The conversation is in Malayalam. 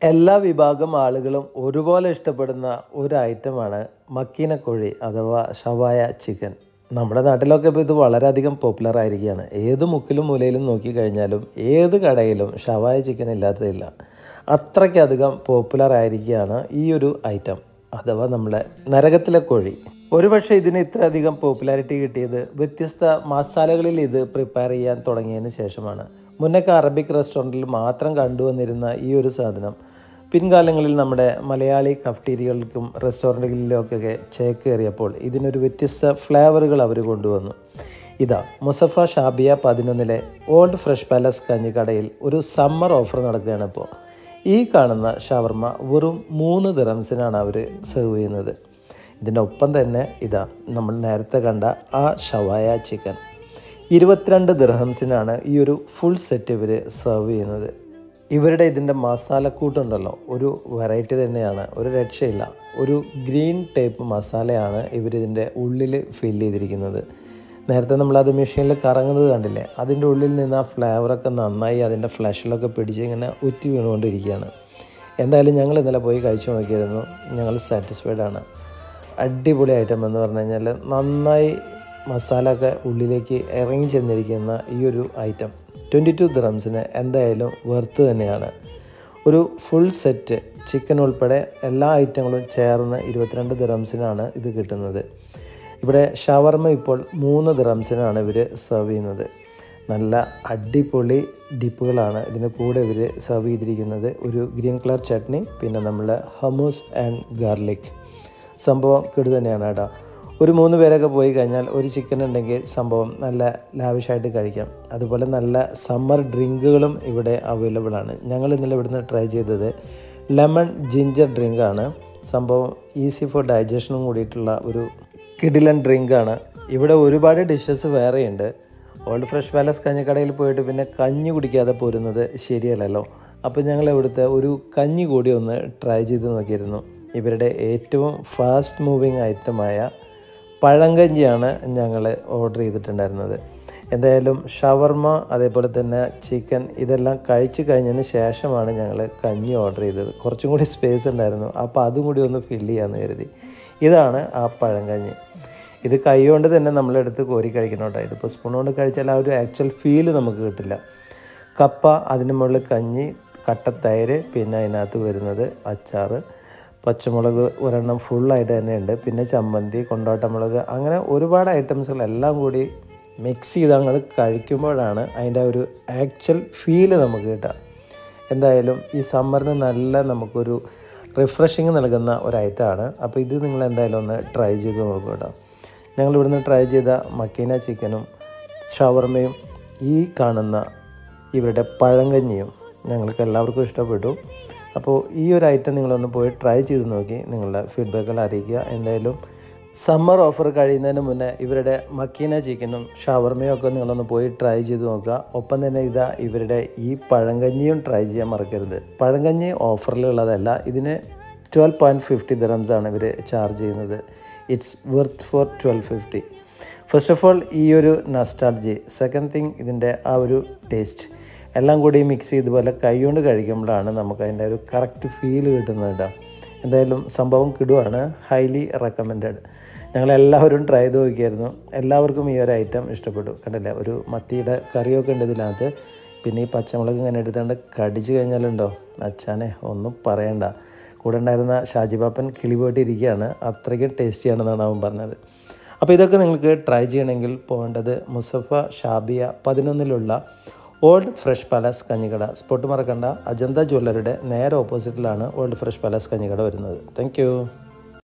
എല്ലാ വിഭാഗം ആളുകളും ഒരുപോലെ ഇഷ്ടപ്പെടുന്ന ഒരു ഐറ്റമാണ് മക്കീനക്കോഴി അഥവാ ഷവായ ചിക്കൻ നമ്മുടെ നാട്ടിലൊക്കെ ഇപ്പോൾ ഇത് വളരെയധികം പോപ്പുലർ ആയിരിക്കുകയാണ് ഏത് മുക്കിലും മൂലയിലും നോക്കിക്കഴിഞ്ഞാലും ഏത് കടയിലും ഷവായ ചിക്കൻ ഇല്ലാത്തതില്ല അത്രയ്ക്കധികം പോപ്പുലർ ആയിരിക്കുകയാണ് ഈ ഒരു ഐറ്റം അഥവാ നമ്മളെ നരകത്തിലെ കോഴി ഒരുപക്ഷെ ഇതിന് ഇത്രയധികം പോപ്പുലാരിറ്റി കിട്ടിയത് വ്യത്യസ്ത മസാലകളിൽ ഇത് പ്രിപ്പയർ ചെയ്യാൻ തുടങ്ങിയതിന് ശേഷമാണ് മുന്നൊക്കെ അറബിക് റെസ്റ്റോറൻറ്റിൽ മാത്രം കണ്ടുവന്നിരുന്ന ഈ ഒരു സാധനം പിൻകാലങ്ങളിൽ നമ്മുടെ മലയാളി കഫ്റ്റീരിയകൾക്കും റെസ്റ്റോറൻറ്റുകളിലൊക്കെ ചേക്കേറിയപ്പോൾ ഇതിനൊരു വ്യത്യസ്ത ഫ്ലേവറുകൾ അവർ കൊണ്ടുവന്നു ഇതാ മുസഫ ഷാബിയ പതിനൊന്നിലെ ഓൾഡ് ഫ്രഷ് പാലസ് കഞ്ഞിക്കടയിൽ ഒരു സമ്മർ ഓഫർ നടക്കുകയാണ് ഇപ്പോൾ ഈ കാണുന്ന ഷവർമ വെറും മൂന്ന് ദിറംസിനാണ് അവർ സെർവ് ചെയ്യുന്നത് ഇതിൻ്റെ ഒപ്പം തന്നെ ഇതാ നമ്മൾ നേരത്തെ കണ്ട ആ ഷവായ ചിക്കൻ ഇരുപത്തിരണ്ട് ദിർഹംസിനാണ് ഈ ഒരു ഫുൾ സെറ്റ് ഇവർ സെർവ് ചെയ്യുന്നത് ഇവരുടെ ഇതിൻ്റെ മസാലക്കൂട്ടുണ്ടല്ലോ ഒരു വെറൈറ്റി തന്നെയാണ് ഒരു രക്ഷയില്ല ഒരു ഗ്രീൻ ടൈപ്പ് മസാലയാണ് ഇവരിതിൻ്റെ ഉള്ളിൽ ഫില്ല് ചെയ്തിരിക്കുന്നത് നേരത്തെ നമ്മളത് മെഷീനിൽ കറങ്ങുന്നത് കണ്ടില്ലേ അതിൻ്റെ ഉള്ളിൽ നിന്ന് ആ ഫ്ലേവറൊക്കെ നന്നായി അതിൻ്റെ ഫ്ലഷിലൊക്കെ പിടിച്ച് ഇങ്ങനെ ഉറ്റി വീണുകൊണ്ടിരിക്കുകയാണ് എന്തായാലും ഞങ്ങൾ ഇന്നലെ പോയി കഴിച്ചു നോക്കിയിരുന്നു ഞങ്ങൾ സാറ്റിസ്ഫൈഡ് ആണ് അടിപൊളി ഐറ്റം എന്ന് പറഞ്ഞു കഴിഞ്ഞാൽ നന്നായി മസാല ഒക്കെ ഉള്ളിലേക്ക് ഇറങ്ങി ചെന്നിരിക്കുന്ന ഈ ഒരു ഐറ്റം ട്വൻറ്റി ടു ദ്രംസിന് എന്തായാലും വെർത്ത് തന്നെയാണ് ഒരു ഫുൾ സെറ്റ് ചിക്കൻ ഉൾപ്പെടെ എല്ലാ ഐറ്റങ്ങളും ചേർന്ന് ഇരുപത്തിരണ്ട് ദിറംസിനാണ് ഇത് കിട്ടുന്നത് ഇവിടെ ഷവർമ ഇപ്പോൾ മൂന്ന് ദിറംസിനാണ് ഇവർ സെർവ് ചെയ്യുന്നത് നല്ല അടിപൊളി ഡിപ്പുകളാണ് ഇതിന് കൂടെ ഇവർ സെർവ് ചെയ്തിരിക്കുന്നത് ഒരു ഗ്രീൻ കളർ ചട്നി പിന്നെ നമ്മൾ ഹമൂസ് ആൻഡ് ഗാർലിക് സംഭവം കിടു തന്നെയാണ് കേട്ടോ ഒരു മൂന്ന് പേരൊക്കെ പോയി കഴിഞ്ഞാൽ ഒരു ചിക്കൻ ഉണ്ടെങ്കിൽ സംഭവം നല്ല ലാവിഷായിട്ട് കഴിക്കാം അതുപോലെ നല്ല സമ്മർ ഡ്രിങ്കുകളും ഇവിടെ അവൈലബിൾ ആണ് ഞങ്ങൾ ഇന്നലെ ഇവിടുന്ന് ട്രൈ ചെയ്തത് ലെമൺ ജിഞ്ചർ ഡ്രിങ്കാണ് സംഭവം ഈസി ഫോർ ഡൈജഷനും കൂടിയിട്ടുള്ള ഒരു കിഡിലൻ ഡ്രിങ്കാണ് ഇവിടെ ഒരുപാട് ഡിഷസ് വേറെയുണ്ട് ഓൾഡ് ഫ്രഷ് പാലസ് കഞ്ഞിക്കടയിൽ പോയിട്ട് പിന്നെ കഞ്ഞി കുടിക്കാതെ പോരുന്നത് ശരിയല്ലല്ലോ അപ്പോൾ ഞങ്ങൾ ഇവിടുത്തെ ഒരു കഞ്ഞി കൂടി ഒന്ന് ട്രൈ ചെയ്ത് നോക്കിയിരുന്നു ഇവരുടെ ഏറ്റവും ഫാസ്റ്റ് മൂവിങ് ഐറ്റമായ പഴങ്കഞ്ഞിയാണ് ഞങ്ങൾ ഓർഡർ ചെയ്തിട്ടുണ്ടായിരുന്നത് എന്തായാലും ഷവർമ അതേപോലെ തന്നെ ചിക്കൻ ഇതെല്ലാം കഴിച്ച് കഴിഞ്ഞതിന് ശേഷമാണ് ഞങ്ങൾ കഞ്ഞി ഓർഡർ ചെയ്തത് കുറച്ചും കൂടി സ്പേസ് ഉണ്ടായിരുന്നു അപ്പോൾ അതും കൂടി ഒന്ന് ഫില്ല് ചെയ്യാമെന്ന് കരുതി ഇതാണ് ആ പഴങ്കഞ്ഞി ഇത് കൈ കൊണ്ട് തന്നെ നമ്മളെടുത്ത് കോരി കഴിക്കണം കേട്ടോ ഇതിപ്പോൾ സ്പൂൺ കൊണ്ട് കഴിച്ചാൽ ആ ഒരു ആക്ച്വൽ ഫീല് നമുക്ക് കിട്ടില്ല കപ്പ അതിന് മുകളിൽ കഞ്ഞി കട്ടത്തൈര് പിന്നെ അതിനകത്ത് വരുന്നത് അച്ചാറ് പച്ചമുളക് ഒരെണ്ണം ഫുള്ളായിട്ട് തന്നെ ഉണ്ട് പിന്നെ ചമ്മന്തി കൊണ്ടോട്ടമുളക് അങ്ങനെ ഒരുപാട് ഐറ്റംസുകളെല്ലാം കൂടി മിക്സ് ചെയ്ത് അങ്ങോട്ട് കഴിക്കുമ്പോഴാണ് അതിൻ്റെ ഒരു ആക്ച്വൽ ഫീല് നമുക്ക് കിട്ടുക എന്തായാലും ഈ സമ്മറിന് നല്ല നമുക്കൊരു റിഫ്രഷിങ് നൽകുന്ന ഒരു ഐറ്റമാണ് അപ്പോൾ ഇത് നിങ്ങൾ എന്തായാലും ഒന്ന് ട്രൈ ചെയ്ത് നോക്കുക കേട്ടോ ഞങ്ങൾ ഇവിടുന്ന് ട്രൈ ചെയ്ത മക്കീന ചിക്കനും ഷവർമയും ഈ കാണുന്ന ഇവരുടെ പഴങ്കഞ്ഞിയും ഞങ്ങൾക്ക് എല്ലാവർക്കും ഇഷ്ടപ്പെട്ടു അപ്പോൾ ഈ ഒരു ഐറ്റം നിങ്ങളൊന്ന് പോയി ട്രൈ ചെയ്ത് നോക്കി നിങ്ങളുടെ ഫീഡ്ബാക്കുകൾ അറിയിക്കുക എന്തായാലും സമ്മർ ഓഫർ കഴിയുന്നതിന് മുന്നേ ഇവരുടെ മക്കീന ചിക്കനും ഷവർമയും ഒക്കെ നിങ്ങളൊന്ന് പോയി ട്രൈ ചെയ്ത് നോക്കുക ഒപ്പം തന്നെ ഇതാ ഇവരുടെ ഈ പഴങ്കഞ്ഞിയും ട്രൈ ചെയ്യാൻ മറക്കരുത് പഴങ്കഞ്ഞി ഓഫറിലുള്ളതല്ല ഇതിന് ട്വൽവ് പോയിൻറ്റ് ഫിഫ്റ്റി ദിറംസ് ആണ് ഇവർ ചാർജ് ചെയ്യുന്നത് it's worth for twelve fifty first of all ഈ ഒരു നസ്റ്റാൾജി സെക്കൻഡ് തിങ് ഇതിൻ്റെ ആ ഒരു ടേസ്റ്റ് എല്ലാം കൂടി മിക്സ് ചെയ്ത് പോലെ കൈകൊണ്ട് കഴിക്കുമ്പോഴാണ് നമുക്ക് അതിൻ്റെ ഒരു കറക്റ്റ് ഫീൽ കിട്ടുന്നത് കേട്ടോ എന്തായാലും സംഭവം കിടുവാണ് ഹൈലി റെക്കമെൻഡഡ് ഞങ്ങളെല്ലാവരും ട്രൈ ചെയ്ത് നോക്കിയായിരുന്നു എല്ലാവർക്കും ഈ ഒരു ഐറ്റം ഇഷ്ടപ്പെട്ടു കണ്ടില്ലേ ഒരു മത്തിയുടെ കറിയൊക്കെ ഉണ്ട് ഇതിനകത്ത് പിന്നെ ഈ പച്ചമുളക് ഇങ്ങനെ എടുത്തുകൊണ്ട് കടിച്ചു കഴിഞ്ഞാലുണ്ടോ അച്ഛനെ ഒന്നും പറയണ്ട കൂടെ ഉണ്ടായിരുന്ന ഷാജിബാപ്പൻ കിളിപോട്ടിരിക്കുകയാണ് അത്രയ്ക്ക് ടേസ്റ്റിയാണെന്നാണ് അവൻ പറഞ്ഞത് അപ്പോൾ ഇതൊക്കെ നിങ്ങൾക്ക് ട്രൈ ചെയ്യണമെങ്കിൽ പോകേണ്ടത് മുസഫ ഷാബിയ പതിനൊന്നിലുള്ള ഓൾഡ് ഫ്രഷ് പാലസ് കഞ്ഞിക്കട സ്പോട്ട് മറക്കണ്ട അജന്ത ജ്വല്ലറിയുടെ നേരെ ഓപ്പോസിറ്റിലാണ് ഓൾഡ് ഫ്രഷ് പാലസ് കഞ്ഞിക്കട വരുന്നത് താങ്ക്